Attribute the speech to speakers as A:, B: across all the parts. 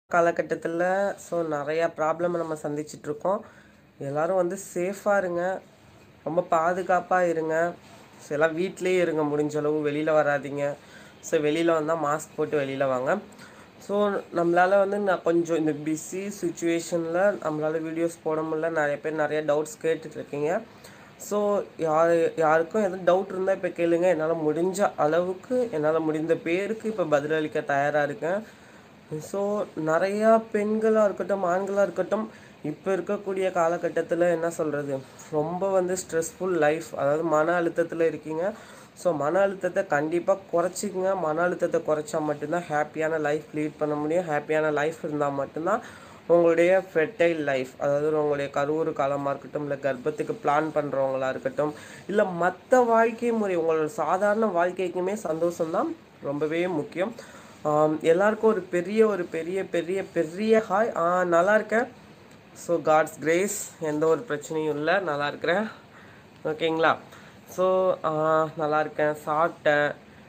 A: காலகட்டத்தில் ஸோ நிறையா ப்ராப்ளம் நம்ம சந்திச்சிட்ருக்கோம் எல்லோரும் வந்து சேஃபாக இருங்க ரொம்ப பாதுகாப்பாக இருங்க ஸோ எல்லாம் வீட்டிலேயே இருங்க முடிஞ்ச அளவு வெளியில் வராதீங்க ஸோ வெளியில் வந்தால் மாஸ்க் போட்டு வெளியில் வாங்க ஸோ நம்மளால் வந்து நான் கொஞ்சம் இந்த பிஸி சுச்சுவேஷனில் நம்மளால் வீடியோஸ் போட முடியல நிறைய பேர் நிறைய டவுட்ஸ் கேட்டுட்ருக்கீங்க ஸோ யார் யாருக்கும் எதுவும் டவுட் இருந்தால் இப்போ கேளுங்க என்னால் முடிஞ்ச அளவுக்கு என்னால் முடிந்த பேருக்கு இப்போ பதிலளிக்க தயாராக இருக்கேன் ஸோ நிறையா பெண்களாக இருக்கட்டும் ஆண்களாக இருக்கட்டும் இப்போ இருக்கக்கூடிய காலகட்டத்தில் என்ன சொல்கிறது ரொம்ப வந்து ஸ்ட்ரெஸ்ஃபுல் லைஃப் அதாவது மன அழுத்தத்தில் இருக்கீங்க ஸோ மன அழுத்தத்தை கண்டிப்பாக குறைச்சிக்கங்க மன அழுத்தத்தை குறைச்சா மட்டும்தான் ஹாப்பியான லைஃப் லீட் பண்ண முடியும் ஹாப்பியான லைஃப் இருந்தால் மட்டும்தான் உங்களுடைய ஃபெர்டைல் லைஃப் அதாவது உங்களுடைய கருவுறு காலமாக இருக்கட்டும் இல்லை கர்ப்பத்துக்கு பிளான் பண்ணுறவங்களா இருக்கட்டும் இல்லை மற்ற வாழ்க்கை முறை உங்களோட சாதாரண வாழ்க்கைக்குமே சந்தோஷம்தான் ரொம்பவே முக்கியம் ஆம், எல்லாருக்கும் ஒரு பெரிய ஒரு பெரிய பெரிய பெரிய ஹாய் நல்லா இருக்கேன் ஸோ காட்ஸ் கிரேஸ் எந்த ஒரு பிரச்சனையும் இல்லை நல்லா இருக்கிறேன் ஓகேங்களா ஸோ நல்லா இருக்கேன் சாப்பிட்டேன்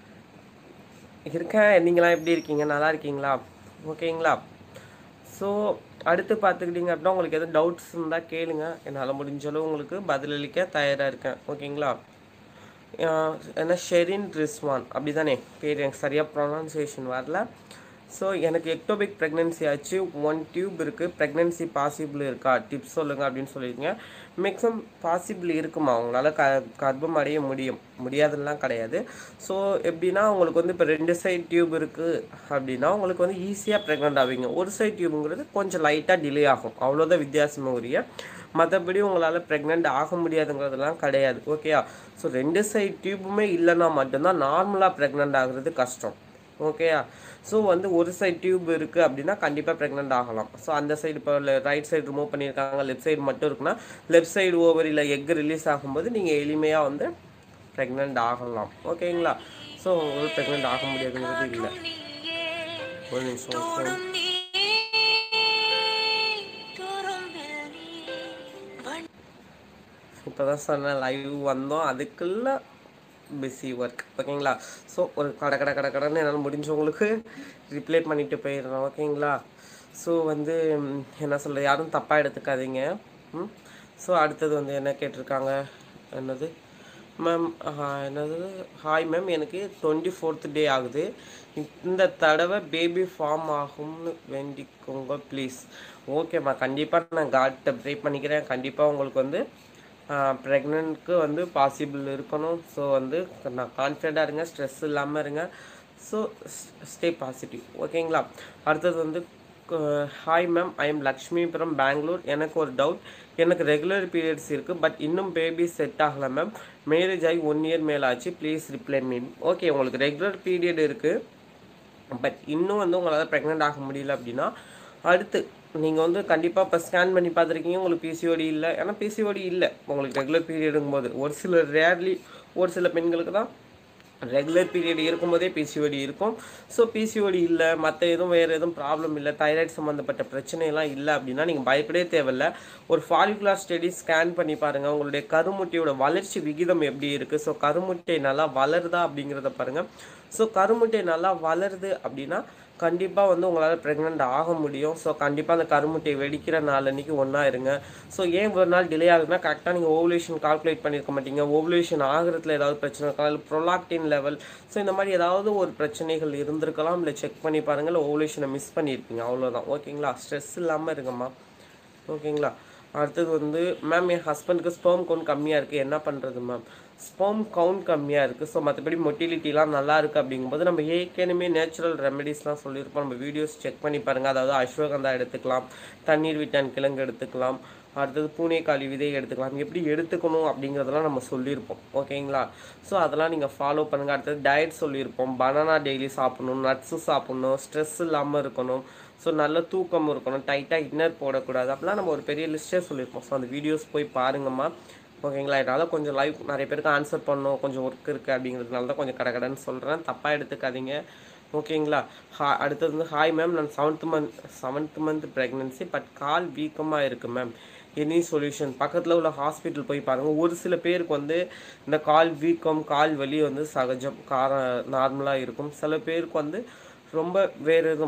A: இருக்கேன் நீங்களாம் எப்படி இருக்கீங்க நல்லா இருக்கீங்களா ஓகேங்களா ஸோ அடுத்து பார்த்துக்கிட்டிங்க அப்படின்னா உங்களுக்கு எதுவும் டவுட்ஸ் இருந்தால் கேளுங்க என்னால் முடிஞ்ச அளவு உங்களுக்கு பதிலளிக்க தயாராக இருக்கேன் ஓகேங்களா ஆஹ் என்ன ஷெரின் ரிஸ்வான் அப்படி தானே பேர் எனக்கு சரியாக ப்ரொனன்சியேஷன் வரல ஸோ எனக்கு எக்டோபிக் ப்ரெக்னென்சி ஆச்சு ஒன் டியூப் இருக்குது ப்ரெக்னென்சி பாசிபிள் இருக்கா டிப்ஸ் சொல்லுங்கள் அப்படின்னு சொல்லியிருக்கீங்க மேக்ஸிமம் பாசிபிள் இருக்குமா அவங்களால க கர்ப்பம் அடைய முடியும் முடியாதுலாம் கிடையாது ஸோ எப்படின்னா உங்களுக்கு வந்து இப்போ ரெண்டு சைடு டியூப் இருக்குது அப்படின்னா உங்களுக்கு வந்து ஈஸியாக ப்ரெக்னென்ட் ஆவீங்க ஒரு சைடு டியூபுங்கிறது கொஞ்சம் லைட்டாக டிலே ஆகும் அவ்வளோதான் வித்தியாசமே உரிய மற்றபடி உங்களால் ப்ரெக்னென்ட் ஆக முடியாதுங்கிறதுலாம் கிடையாது ஓகேயா ஸோ ரெண்டு சைடு டியூபுமே இல்லைன்னா மட்டும்தான் நார்மலாக ப்ரெக்னென்ட் ஆகுறது கஷ்டம் ஓகேயா ஸோ வந்து ஒரு சைடு டியூப் இருக்குது அப்படின்னா கண்டிப்பாக ப்ரெக்னென்ட் ஆகலாம் ஸோ அந்த சைடு இப்போ ரைட் சைடு ரிமூவ் பண்ணியிருக்காங்க லெஃப்ட் சைடு மட்டும் இருக்குன்னா லெஃப்ட் சைடு ஓவரியில் எக் ரிலீஸ் ஆகும்போது நீங்கள் எளிமையாக வந்து ப்ரெக்னென்ட் ஆகலாம் ஓகேங்களா ஸோ உங்களுக்கு ப்ரெக்னென்ட் ஆக முடியாதுங்கிறது இல்லை ஒரு நிமிஷம் ஒரு நிமிஷம். இப்போ தான் சொன்னேன் லைவ் வந்தோம் அதுக்குள்ள பிஸி ஒர்க் ஓகேங்களா ஸோ ஒரு கடை கடை கடை கடைன்னு என்னால் முடிஞ்சவங்களுக்கு ரிப்ளை பண்ணிட்டு போயிடுறேன் ஓகேங்களா ஸோ வந்து ம், என்ன சொல்கிறது யாரும் தப்பாக எடுத்துக்காதீங்க ம் ஸோ அடுத்தது வந்து என்ன கேட்டிருக்காங்க என்னது மேம் என்னது ஹாய் மேம் எனக்கு டுவெண்ட்டி ஃபோர்த் டே ஆகுது இந்த தடவை பேபி ஃபார்ம் ஆகும்னு வேண்டிக்கோங்க ப்ளீஸ் ஓகேம்மா கண்டிப்பாக நான் காட்டை ப்ரே பண்ணிக்கிறேன் கண்டிப்பாக உங்களுக்கு வந்து ப்ரெக்னென்ட்க்கு வந்து பாசிபிள் இருக்கணும் ஸோ வந்து நான் கான்ஃபிடண்ட்டாக இருங்க ஸ்ட்ரெஸ் இல்லாமல் இருங்க ஸோ ஸ்டே பாசிட்டிவ் ஓகேங்களா அடுத்தது வந்து hi ma'am I am Lakshmi from Bengaluru எனக்கு ஒரு டவுட் எனக்கு ரெகுலர் பீரியட்ஸ் இருக்குது பட் இன்னும் பேபி செட் ஆகலை மேம் மேரேஜ் ஆகி ஒன் இயர் மேலே ஆச்சு ப்ளீஸ் ரிப்ளை மீன் ஓகே உங்களுக்கு ரெகுலர் பீரியட் இருக்குது பட் இன்னும் வந்து உங்களால் ப்ரெக்னென்ட் ஆக முடியல அப்படின்னா அடுத்து நீங்கள் வந்து கண்டிப்பாக இப்போ ஸ்கேன் பண்ணி பார்த்துருக்கீங்க உங்களுக்கு பிசிஓடி இல்லை ஏன்னா பிசிஓடி இல்லை உங்களுக்கு ரெகுலர் பீரியடுங்கும் போது ஒரு சில ரேர்லி ஒரு சில பெண்களுக்கு தான் ரெகுலர் பீரியட் இருக்கும்போதே பிசிஓடி இருக்கும் ஸோ பிசிஓடி இல்லை மற்ற எதுவும் வேறு எதுவும் ப்ராப்ளம் இல்லை தைராய்டு சம்மந்தப்பட்ட பிரச்சனைலாம் இல்லை அப்படின்னா நீங்கள் பயப்படவே தேவையில்ல ஒரு ஃபாலிகுலார் ஸ்டடி ஸ்கேன் பண்ணி பாருங்கள் உங்களுடைய கருமுட்டையோட வளர்ச்சி விகிதம் எப்படி இருக்குது ஸோ கருமுட்டை நல்லா வளருதா அப்படிங்கிறத பாருங்கள் ஸோ கருமுட்டை நல்லா வளருது அப்படின்னா கண்டிப்பாக வந்து உங்களால் ப்ரெக்னென்ட் ஆக முடியும் ஸோ கண்டிப்பாக அந்த கருமுட்டை வெடிக்கிற நாள் அன்றைக்கி ஒன்றா இருங்க ஸோ ஏன் ஒரு நாள் டிலே ஆகுதுன்னா கரெக்டாக நீங்கள் ஓவலேஷன் கால்குலேட் பண்ணியிருக்க மாட்டீங்க ஓவலேஷன் ஆகிறதுல ஏதாவது பிரச்சனை இருக்கலாம் இல்லை ப்ரொலாக்டின் லெவல் ஸோ இந்த மாதிரி ஏதாவது ஒரு பிரச்சனைகள் இருந்திருக்கலாம் இல்லை செக் பண்ணி பாருங்கள் இல்லை ஓவலேஷனை மிஸ் பண்ணியிருப்பீங்க அவ்வளோதான் ஓகேங்களா ஸ்ட்ரெஸ் இல்லாமல் இருங்கம்மா ஓகேங்களா அடுத்தது வந்து மேம் என் ஹஸ்பண்டுக்கு ஸ்பெர்ம் கவுண்ட் கம்மியாக இருக்குது என்ன பண்ணுறது மேம் ஸ்பெர்ம் கவுண்ட் கம்மியாக இருக்குது ஸோ மற்றபடி மொட்டிலிட்டிலாம் நல்லா இருக்குது அப்படிங்கும்போது நம்ம ஏற்கனவே நேச்சுரல் ரெமெடிஸ்லாம் சொல்லியிருப்போம் நம்ம வீடியோஸ் செக் பண்ணி பாருங்கள் அதாவது அஸ்வகந்தா எடுத்துக்கலாம் தண்ணீர் விட்டான் கிழங்கு எடுத்துக்கலாம் அடுத்தது பூனைக்காளி விதை எடுத்துக்கலாம் எப்படி எடுத்துக்கணும் அப்படிங்கிறதெல்லாம் நம்ம சொல்லியிருப்போம் ஓகேங்களா ஸோ அதெல்லாம் நீங்கள் ஃபாலோ பண்ணுங்கள் அடுத்தது டயட் சொல்லியிருப்போம் பனானா டெய்லி சாப்பிடணும் நட்ஸு சாப்பிடணும் ஸ்ட்ரெஸ் இல்லாமல் இருக்கணும் ஸோ நல்ல தூக்கம் இருக்கணும் டைட்டாக இன்னர் போடக்கூடாது அப்படிலாம் நம்ம ஒரு பெரிய லிஸ்ட்டே சொல்லியிருப்போம் ஸோ அந்த வீடியோஸ் போய் பாருங்கம்மா ஓகேங்களா என்னால் கொஞ்சம் லைவ் நிறைய பேருக்கு ஆன்சர் பண்ணணும் கொஞ்சம் ஒர்க் இருக்குது அப்படிங்கிறதுனால தான் கொஞ்சம் கடகடன்னு சொல்கிறேன் தப்பாக எடுத்துக்காதீங்க ஓகேங்களா ஹா அடுத்தது வந்து ஹாய் மேம் நான் seventh month seventh month pregnancy but கால் வீக்கமாக இருக்குது மேம் எனி சொல்யூஷன் பக்கத்தில் உள்ள ஹாஸ்பிட்டல் போய் பாருங்கள் ஒரு சில பேருக்கு வந்து இந்த கால் வீக்கம் கால் வலி வந்து சகஜம் கார நார்மலாக இருக்கும் சில பேருக்கு வந்து ரொம்ப வேறு எதுவும்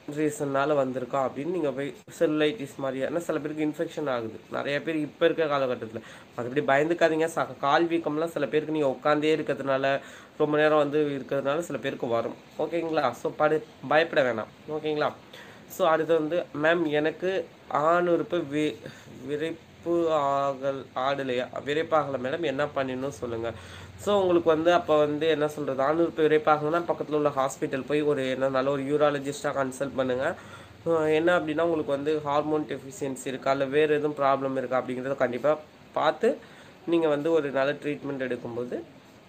A: ரீசன்னால வந்திருக்கா அப்படின்னு நீங்கள் போய் செல்லைட்டிஸ் மாதிரி ஏன்னா சில பேருக்கு இன்ஃபெக்ஷன் ஆகுது நிறைய பேர் இப்போ இருக்க காலகட்டத்தில் மற்றபடி பயந்துக்காதீங்க ச கால் வீக்கம்லாம் சில பேருக்கு நீங்கள் உட்காந்தே இருக்கிறதுனால ரொம்ப நேரம் வந்து இருக்கிறதுனால சில பேருக்கு வரும் ஓகேங்களா ஸோ படு பயப்பட வேணாம் ஓகேங்களா ஸோ அடுத்து வந்து மேம் எனக்கு ஆணுறுப்பு வி விரைப்பு ஆகல் ஆடலையா விரைப்பாகலை மேடம் என்ன பண்ணணும் சொல்லுங்கள் ஸோ உங்களுக்கு வந்து அப்போ வந்து என்ன சொல்கிறது ஆணுறுப்பு விரைப்பாகலைன்னா பக்கத்தில் உள்ள ஹாஸ்பிட்டல் போய் ஒரு என்ன நல்ல ஒரு யூராலஜிஸ்ட்டாக கன்சல்ட் பண்ணுங்கள் என்ன அப்படின்னா உங்களுக்கு வந்து ஹார்மோன் டெஃபிஷியன்சி இருக்கா இல்லை வேறு எதுவும் ப்ராப்ளம் இருக்கா அப்படிங்கிறத கண்டிப்பாக பார்த்து நீங்கள் வந்து ஒரு நல்ல ட்ரீட்மெண்ட் எடுக்கும்போது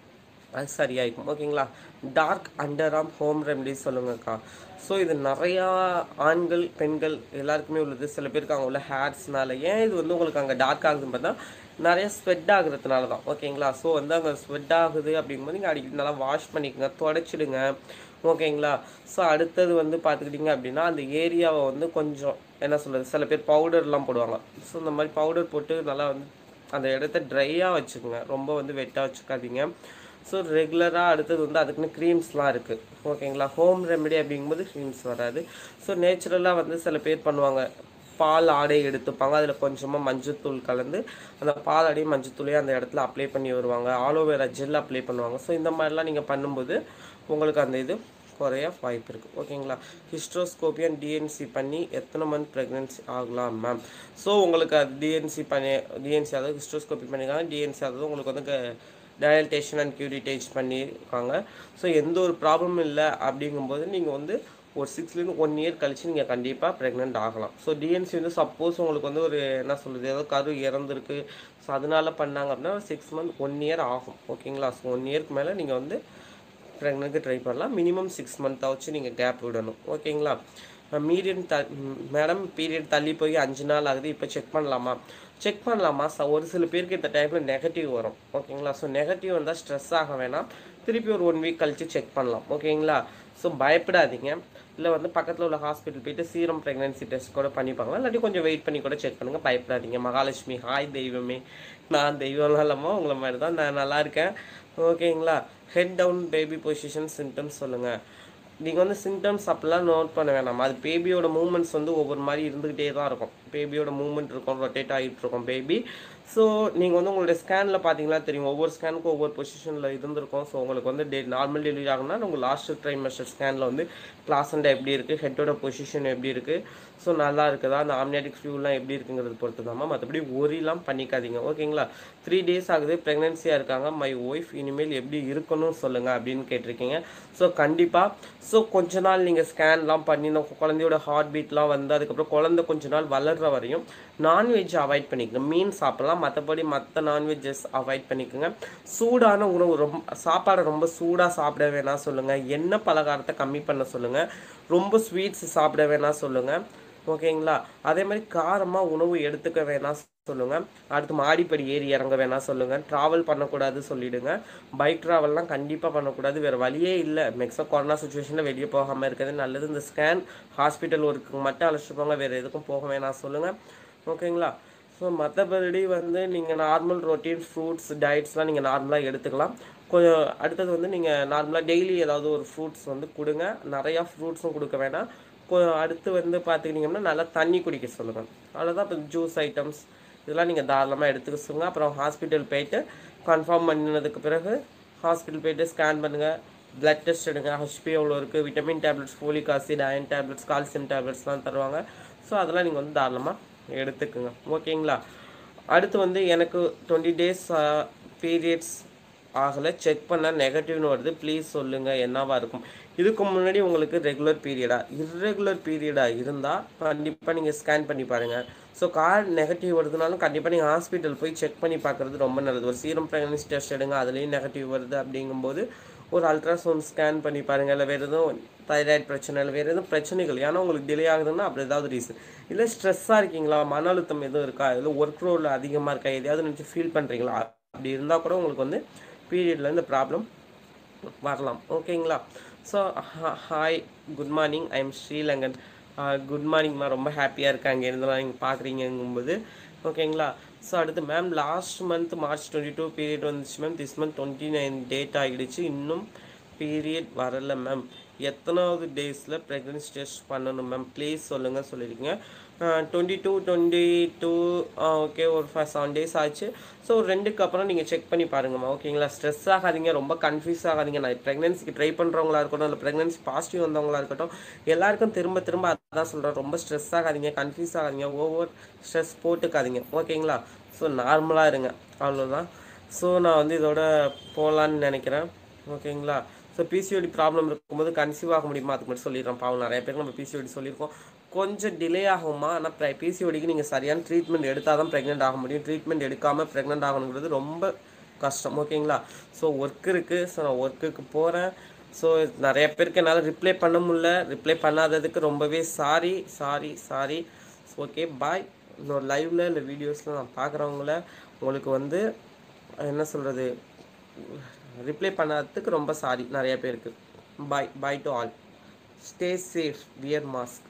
A: அது சரியாயிருக்கும் ஓகேங்களா dark under arm home remedies சொல்லுங்கக்கா ஸோ இது நிறையா ஆண்கள் பெண்கள் எல்லாருக்குமே உள்ளது சில பேருக்கு அங்கே உள்ள ஹேர்ஸ்னால ஏன் இது வந்து உங்களுக்கு அங்கே டார்க் ஆகுதுன்னு பார்த்தா நிறைய ஸ்வெட் ஆகுறதுனால தான் ஓகேங்களா ஸோ வந்து அங்கே ஸ்வெட் ஆகுது அப்படிங்கும்போது நீங்கள் அடிக்கடி நல்லா வாஷ் பண்ணிக்கோங்க தொடச்சிடுங்க ஓகேங்களா ஸோ அடுத்தது வந்து பார்த்துக்கிட்டிங்க அப்படின்னா அந்த ஏரியாவை வந்து கொஞ்சம் என்ன சொல்கிறது சில பேர் பவுடர்லாம் போடுவாங்க ஸோ இந்த மாதிரி பவுடர் போட்டு நல்லா வந்து அந்த இடத்த ட்ரையாக வச்சுக்கோங்க ரொம்ப வந்து வெட்டாக வச்சுக்காதீங்க ஸோ ரெகுலராக அடுத்தது வந்து அதுக்குன்னு க்ரீம்ஸ்லாம் இருக்குது ஓகேங்களா ஹோம் ரெமெடி அப்படிங்கும்போது க்ரீம்ஸ் வராது ஸோ நேச்சுரலாக வந்து சில பேர் பண்ணுவாங்க பால் ஆடை எடுத்துப்பாங்க அதில் கொஞ்சமாக மஞ்சத்தூள் கலந்து அந்த பால் ஆடையும் மஞ்சத்தூளையும் அந்த இடத்துல அப்ளை பண்ணி வருவாங்க ஆலோவேரா ஜெல் அப்ளை பண்ணுவாங்க ஸோ இந்த மாதிரிலாம் நீங்கள் பண்ணும்போது உங்களுக்கு அந்த இது குறைய வாய்ப்பு இருக்குது ஓகேங்களா ஹிஸ்ட்ரோஸ்கோபி அண்ட் டிஎன்சி பண்ணி எத்தனை மந்த் ப்ரெக்னென்சி ஆகலாம் மேம் ஸோ உங்களுக்கு அது டிஎன்சி பண்ணி டிஎன்சி அதாவது ஹிஸ்ட்ரோஸ்கோபி பண்ணியிருக்காங்க டிஎன்சி அதாவது உங்களுக்கு வந்து டயல்டேஷன் அண்ட் கியூரிட்டேஜ் பண்ணியிருக்காங்க ஸோ எந்த ஒரு ப்ராப்ளமும் இல்லை அப்படிங்கும்போது நீங்கள் வந்து ஒரு சிக்ஸ்லேருந்து ஒன் இயர் கழிச்சு நீங்கள் கண்டிப்பாக ப்ரெக்னென்ட் ஆகலாம் ஸோ டிஎன்சி வந்து சப்போஸ் உங்களுக்கு வந்து ஒரு என்ன சொல்கிறது ஏதோ கரு இறந்துருக்கு ஸோ அதனால பண்ணாங்க அப்படின்னா சிக்ஸ் மந்த் ஒன் இயர் ஆகும் ஓகேங்களா ஸோ ஒன் இயர்க்கு மேலே நீங்கள் வந்து ப்ரெக்னென்ட்க்கு ட்ரை பண்ணலாம் மினிமம் சிக்ஸ் மந்த்தாச்சும் நீங்கள் கேப் விடணும் ஓகேங்களா மீடியம் த மேடம் பீரியட் தள்ளி போய் அஞ்சு நாள் ஆகுது இப்போ செக் பண்ணலாமா செக் பண்ணலாமா ச ஒரு சில பேருக்கு இந்த டைமில் நெகட்டிவ் வரும் ஓகேங்களா ஸோ நெகட்டிவ் வந்தால் ஸ்ட்ரெஸ் ஆக வேணாம் திருப்பி ஒரு ஒன் வீக் கழித்து செக் பண்ணலாம் ஓகேங்களா ஸோ பயப்படாதீங்க இல்லை வந்து பக்கத்தில் உள்ள ஹாஸ்பிட்டல் போயிட்டு சீரம் ப்ரெக்னன்சி டெஸ்ட் கூட பண்ணிப்பாங்களா இல்லாட்டி கொஞ்சம் வெயிட் பண்ணி கூட செக் பண்ணுங்கள் பயப்படாதீங்க மகாலட்சுமி ஹாய் தெய்வமே நான் தெய்வம்லாம் இல்லாமல் உங்களை மாதிரி தான் நான் நல்லா இருக்கேன் ஓகேங்களா head down baby position symptoms சொல்லுங்கள் நீங்கள் வந்து சிம்டம்ஸ் அப்படிலாம் நோட் பண்ண வேணாம் அது பேபியோட மூமெண்ட்ஸ் வந்து ஒவ்வொரு மாதிரி இருந்துக்கிட்டே தான் இருக்கும் பேபியோட மூமெண்ட் இருக்கும் ரொட்டேட் ஆகிட்டு இருக்கும் பேபி ஸோ நீங்கள் வந்து உங்களுடைய ஸ்கேனில் பார்த்தீங்கன்னா தெரியும் ஒவ்வொரு ஸ்கேனுக்கும் ஒவ்வொரு பொசிஷனில் இருந்திருக்கும் ஸோ உங்களுக்கு வந்து டே நார்மல் டெலிவரி ஆகுனா உங்கள் லாஸ்ட் ட்ரைமஸ்டர் ஸ்கேனில் வந்து பிளாசண்டா எப்படி இருக்குது ஹெட்டோட பொசிஷன் எப்படி இருக்குது ஸோ நல்லா இருக்குதா அந்த ஆம்னியாட்டிக் ஃபியூலாம் எப்படி இருக்குங்கிறது பொறுத்து தான் மற்றபடி ஒரிலாம் பண்ணிக்காதீங்க ஓகேங்களா த்ரீ டேஸ் ஆகுது ப்ரெக்னென்சியாக இருக்காங்க மை ஒய்ஃப் இனிமேல் எப்படி இருக்கணும்னு சொல்லுங்கள் அப்படின்னு கேட்டிருக்கீங்க ஸோ கண்டிப்பாக ஸோ கொஞ்ச நாள் நீங்கள் ஸ்கேன்லாம் பண்ணி இந்த குழந்தையோட ஹார்ட் பீட்லாம் வந்து அதுக்கப்புறம் குழந்தை கொஞ்ச நாள் வளர்கிற வரையும் நான்வெஜ் அவாய்ட் பண்ணிக்கோங்க மீன் சாப்பிடலாம் மற்றபடி மற்ற நான்வெஜ்ஜஸ் அவாய்ட் பண்ணிக்கோங்க சூடான உணவு ரொம்ப சாப்பாடை ரொம்ப சூடாக சாப்பிட வேணாம் சொல்லுங்கள் எண்ணெய் பலகாரத்தை கம்மி பண்ண சொல்லுங்கள் ரொம்ப ஸ்வீட்ஸ் சாப்பிட வேணாம் சொல்லுங்கள் ஓகேங்களா அதே மாதிரி காரமாக உணவு எடுத்துக்க வேணாம் சொல்லுங்கள் அடுத்து மாடிப்படி ஏறி இறங்க வேணாம் சொல்லுங்கள் ட்ராவல் பண்ணக்கூடாது சொல்லிவிடுங்க பைக் ட்ராவல்லாம் கண்டிப்பாக பண்ணக்கூடாது வேறு வழியே இல்லை மேக்ஸிமம் கொரோனா சுச்சுவேஷனில் வெளியே போகாமல் இருக்கிறது நல்லது இந்த ஸ்கேன் ஹாஸ்பிட்டல் ஒர்க்குக்கு மட்டும் அழைச்சிட்டு போங்க வேறு எதுக்கும் போக வேணாம் சொல்லுங்கள் ஓகேங்களா ஸோ மற்றபடி வந்து நீங்கள் நார்மல் ரொட்டீன் ஃப்ரூட்ஸ் டயட்ஸ்லாம் நீங்கள் நார்மலாக எடுத்துக்கலாம் கொஞ்சம் அடுத்தது வந்து நீங்கள் நார்மலாக டெய்லி ஏதாவது ஒரு ஃப்ரூட்ஸ் வந்து கொடுங்க நிறையா ஃப்ரூட்ஸும் கொடுக்க வேணாம் அடுத்து வந்து பார்த்துக்கிட்டிங்கன்னா நல்லா தண்ணி குடிக்க சொல்லுங்கள் அவ்வளோதான் இப்போ ஜூஸ் ஐட்டம்ஸ் இதெல்லாம் நீங்கள் தாராளமாக எடுத்துக்க சொல்லுங்கள் அப்புறம் ஹாஸ்பிட்டல் போயிட்டு கன்ஃபார்ம் பண்ணினதுக்கு பிறகு ஹாஸ்பிட்டல் போயிட்டு ஸ்கேன் பண்ணுங்கள் பிளட் டெஸ்ட் எடுங்க ஹெச்பி எவ்வளோ இருக்குது vitamin tablets folic acid iron tablets calcium டேப்லெட்ஸ்லாம் தருவாங்க ஸோ அதெல்லாம் நீங்கள் வந்து தாராளமாக எடுத்துக்குங்க ஓகேங்களா அடுத்து வந்து எனக்கு டுவெண்ட்டி டேஸ் பீரியட்ஸ் ஆகலை செக் பண்ணால் நெகட்டிவ்னு வருது ப்ளீஸ் சொல்லுங்கள் என்னவா இருக்கும் இதுக்கு முன்னாடி உங்களுக்கு ரெகுலர் பீரியடா இர்ரெகுலர் பீரியடா இருந்தால் கண்டிப்பாக நீங்கள் ஸ்கேன் பண்ணி பாருங்கள் ஸோ கார் நெகட்டிவ் வருதுனாலும் கண்டிப்பாக நீங்கள் ஹாஸ்பிட்டல் போய் செக் பண்ணி பார்க்குறது ரொம்ப நல்லது ஒரு சீரம் ப்ரெக்னன்சி டெஸ்ட் எடுங்க அதுலேயும் நெகட்டிவ் வருது அப்படிங்கும்போது ஒரு அல்ட்ராசவுண்ட் ஸ்கேன் பண்ணி பாருங்கள் இல்லை வேறு எதுவும் தைராய்டு பிரச்சனை இல்லை வேறு எதுவும் பிரச்சனைகள் ஏன்னா உங்களுக்கு டிலே ஆகுதுன்னா அப்படி ஏதாவது ரீசன் இல்லை ஸ்ட்ரெஸ்ஸாக இருக்கீங்களா மன அழுத்தம் எதுவும் இருக்கா இல்லை ஒர்க் ரோல் அதிகமாக இருக்கா எதையாவது நினச்சி ஃபீல் பண்ணுறீங்களா அப்படி இருந்தால் கூட உங்களுக்கு வந்து பீரியடில் இந்த ப்ராப்ளம் வரலாம் ஓகேங்களா so hi good morning I am Sri Lankan good மார்னிங்மா ரொம்ப ஹாப்பியாக இருக்காங்க இருந்தெல்லாம் நீங்கள் பார்க்குறீங்கும்போது ஓகேங்களா ஸோ அடுத்து ma'am last month March twenty two period வந்துச்சு ma'am this month twenty nine date ஆகிடுச்சு இன்னும் பீரியட் வரல மேம் எத்தனாவது டேஸில் ப்ரெக்னன்சி டெஸ்ட் பண்ணணும் மேம் ப்ளீஸ் சொல்லுங்கள் சொல்லியிருக்கீங்க twenty two twenty two okay ஒரு ஃபைவ் செவன் டேஸ் ஆச்சு ஸோ ரெண்டுக்கு அப்புறம் நீங்கள் செக் பண்ணி பாருங்கம்மா ஓகேங்களா ஸ்ட்ரெஸ் ஆகாதீங்க ரொம்ப கன்ஃபியூஸ் ஆகாதீங்க நான் ப்ரெக்னன்சிக்கு ட்ரை பண்ணுறவங்களா இருக்கட்டும் இல்லை ப்ரெக்னன்சி பாசிட்டிவ் வந்தவங்களா இருக்கட்டும் எல்லாருக்கும் திரும்ப திரும்ப அதான் சொல்கிறேன் ரொம்ப ஸ்ட்ரெஸ் ஆகாதீங்க கன்ஃபியூஸ் ஆகாதீங்க ஓவர் ஸ்ட்ரெஸ் போட்டுக்காதீங்க ஓகேங்களா ஸோ நார்மலாக இருங்க அவ்வளோதான் ஸோ நான் வந்து இதோட போகலான்னு நினைக்கிறேன் ஓகேங்களா ஸோ பிசிஓடி ப்ராப்ளம் இருக்கும்போது கன்சீவ் ஆக முடியுமா அதுக்கு மட்டும் சொல்லிடுறேன் பாவம் நிறைய பேருக்கு நம்ம பிசிஓடி சொல்லியிருக்கோம் கொஞ்சம் டிலே ஆகுமா ஆனால் பிசிஓடிக்கு நீங்கள் சரியான ட்ரீட்மெண்ட் எடுத்தால் தான் ப்ரெக்னென்ட் ஆக முடியும் ட்ரீட்மெண்ட் எடுக்காமல் ப்ரெக்னென்ட் ஆகணுங்கிறது ரொம்ப கஷ்டம் ஓகேங்களா ஸோ ஒர்க் இருக்குது ஸோ நான் ஒர்க்குக்கு போகிறேன் ஸோ நிறைய பேருக்கு என்னால் ரிப்ளை பண்ண முடியல ரிப்ளை பண்ணாததுக்கு ரொம்பவே sorry sorry sorry okay bye இன்னொரு லைவில் இல்லை வீடியோஸில் நான் பார்க்குறவங்கள உங்களுக்கு வந்து என்ன சொல்கிறது ரிப்ளை பண்ணாததுக்கு ரொம்ப சாரி நிறைய பேருக்கு bye bye to all stay safe wear mask